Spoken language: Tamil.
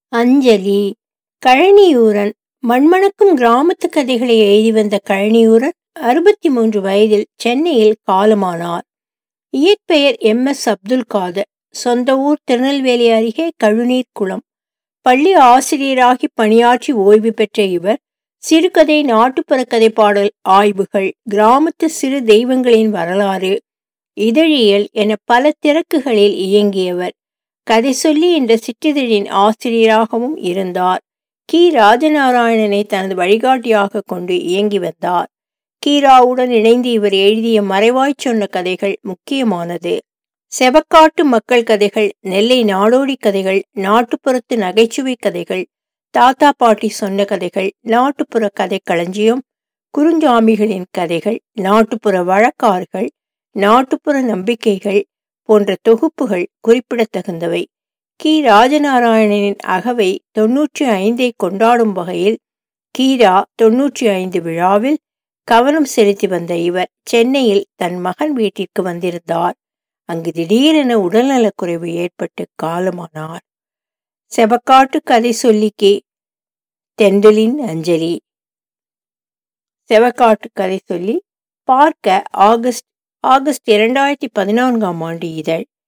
அஞ்சலி கழனியூரன் மண்மணக்கும் கிராமத்து கதைகளை எழுதி வந்த கழனியூரன் அறுபத்தி மூன்று வயதில் சென்னையில் காலமானார் இயற்பெயர் எம் எஸ் அப்துல் காதர் சொந்த ஊர் திருநெல்வேலி அருகே கழுநீர் குளம் பள்ளி ஆசிரியராகி பணியாற்றி ஓய்வு பெற்ற இவர் சிறுகதை நாட்டுப்புற கதை பாடல் ஆய்வுகள் கிராமத்து சிறு தெய்வங்களின் வரலாறு இதழியல் என பல திறக்குகளில் இயங்கியவர் கதை சொல்லி என்ற சிற்றிதழின் ஆசிரியராகவும் இருந்தார் கி ராஜநாராயணனை தனது வழிகாட்டியாக கொண்டு இயங்கி வந்தார் கீராவுடன் இணைந்து இவர் எழுதிய மறைவாய்ச் சொன்ன கதைகள் முக்கியமானது செவக்காட்டு மக்கள் கதைகள் நெல்லை நாடோடி கதைகள் நாட்டுப்புறத்து நகைச்சுவை கதைகள் தாத்தா பாட்டி சொன்ன கதைகள் நாட்டுப்புற கதை களஞ்சியம் குறுஞ்சாமிகளின் கதைகள் நாட்டுப்புற வழக்காறுகள் நாட்டுப்புற நம்பிக்கைகள் போன்ற தொகுப்புகள் குறிப்பிடத்தகுந்தவை கி ராஜநாராயணனின் அகவை தொன்னூற்றி ஐந்தை கொண்டாடும் வகையில் கீரா தொன்னூற்றி ஐந்து விழாவில் கவனம் செலுத்தி வந்த இவர் சென்னையில் தன் மகன் வீட்டிற்கு வந்திருந்தார் அங்கு திடீரென உடல்நலக்குறைவு ஏற்பட்டு காலமானார் செபக்காட்டு கதை சொல்லிக்கே தெண்டலின் அஞ்சலி செவக்காட்டு கதை சொல்லி பார்க்க ஆகஸ்ட் ஆகஸ்ட் இரண்டாயிரத்தி பதினான்காம் ஆண்டு இதழ்